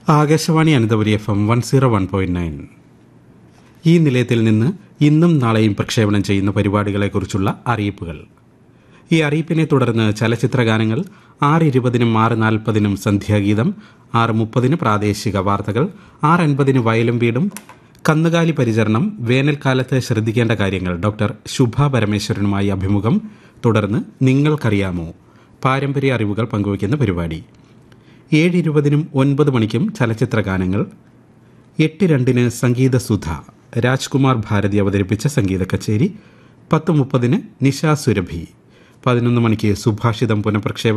Akashvani Ananthapuri F M one zero one point nine ഈ നിലയത്തിൽ നിന്ന് ഇന്നും നാളെയും പ്രക്ഷേപണം ചെയ്യുന്ന പരിപാടികളെക്കുറിച്ചുള്ള അറിയിപ്പുകൾ ഈ അറിയിപ്പിനെ തുടർന്ന് ചലച്ചിത്ര ഗാനങ്ങൾ ആറ് ഇരുപതിനും ആറ് നാൽപ്പതിനും സന്ധ്യാഗീതം ആറ് മുപ്പതിന് പ്രാദേശിക വാർത്തകൾ ആറ് അൻപതിന് വയലും വീടും കന്നുകാലി പരിചരണം വേനൽക്കാലത്ത് ശ്രദ്ധിക്കേണ്ട കാര്യങ്ങൾ ഡോക്ടർ ശുഭ പരമേശ്വരനുമായി അഭിമുഖം തുടർന്ന് നിങ്ങൾക്കറിയാമോ പാരമ്പര്യ അറിവുകൾ പങ്കുവയ്ക്കുന്ന പരിപാടി ഏഴ് ഇരുപതിനും ഒൻപത് മണിക്കും ചലച്ചിത്ര ഗാനങ്ങൾ എട്ട് രണ്ടിന് സംഗീത സുധ രാജ്കുമാർ ഭാരതി അവതരിപ്പിച്ച സംഗീത കച്ചേരി പത്ത് മുപ്പതിന് നിശാ സുരഭി പതിനൊന്ന് മണിക്ക് സുഭാഷിതം പുനഃപ്രക്ഷേപണം